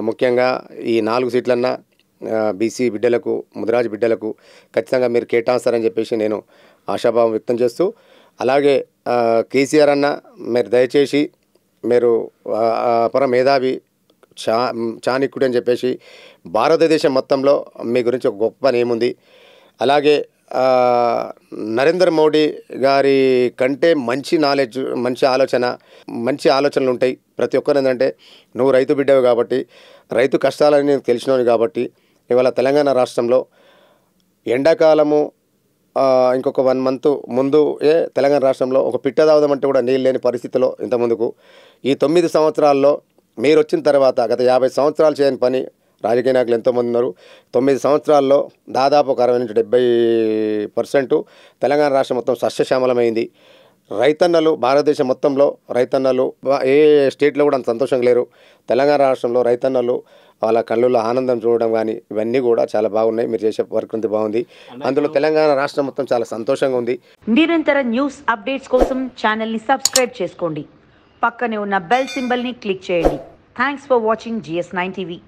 ముఖ్యంగా ఈ నాలుగు సీట్లన్నా బీసీ బిడ్డలకు ముదిరాజు బిడ్డలకు ఖచ్చితంగా మీరు కేటాయిస్తారని చెప్పేసి నేను ఆశాభావం వ్యక్తం చేస్తూ అలాగే ఆ, కేసీఆర్ అన్న మీరు దయచేసి మీరు ఆ, ఆ, అపర మేధావి చా చాణిక్యుడు అని చెప్పేసి భారతదేశం మొత్తంలో మీ గురించి ఒక గొప్ప నేముంది అలాగే ఆ, నరేంద్ర మోడీ గారి కంటే మంచి నాలెడ్జ్ మంచి ఆలోచన మంచి ఆలోచనలు ఉంటాయి ప్రతి ఒక్కరు ఏంటంటే నువ్వు రైతు బిడ్డవి కాబట్టి రైతు కష్టాలని నీకు తెలిసినవి కాబట్టి ఇవాళ తెలంగాణ రాష్ట్రంలో ఎండాకాలము ఆ, ఇంకొక వన్ మంత్ ముందు ఏ తెలంగాణ రాష్ట్రంలో ఒక పిట్ట తాగుదామంటే కూడా నీళ్ళు లేని పరిస్థితిలో ఇంత ముందుకు ఈ తొమ్మిది సంవత్సరాల్లో మీరు వచ్చిన తర్వాత గత యాభై సంవత్సరాలు చేయని పని రాజకీయ నాయకులు ఎంతోమంది ఉన్నారు తొమ్మిది సంవత్సరాల్లో దాదాపు ఒక అరవై నుంచి డెబ్బై పర్సెంట్ తెలంగాణ రాష్ట్రం మొత్తం సస్యశ్యామలమైంది రైతన్నలు భారతదేశం మొత్తంలో రైతన్నలు వా- ఏ స్టేట్లో కూడా అంత సంతోషంగా లేరు తెలంగాణ రాష్ట్రంలో రైతన్నలు వాళ్ళ కళ్ళల్లో ఆనందం చూడడం కానీ ఇవన్నీ కూడా చాలా బాగున్నాయి మీరు చేసే వర్క్ అంతా బాగుంది అందులో తెలంగాణ రాష్ట్రం మొత్తం చాలా సంతోషంగా ఉంది నిరంతర న్యూస్ అప్డేట్స్ కోసం ఛానల్ని సబ్స్క్రైబ్ చేసుకోండి పక్కనే ఉన్న బెల్ సింబల్ని క్లిక్ చేయండి thanks for watching GS nine TV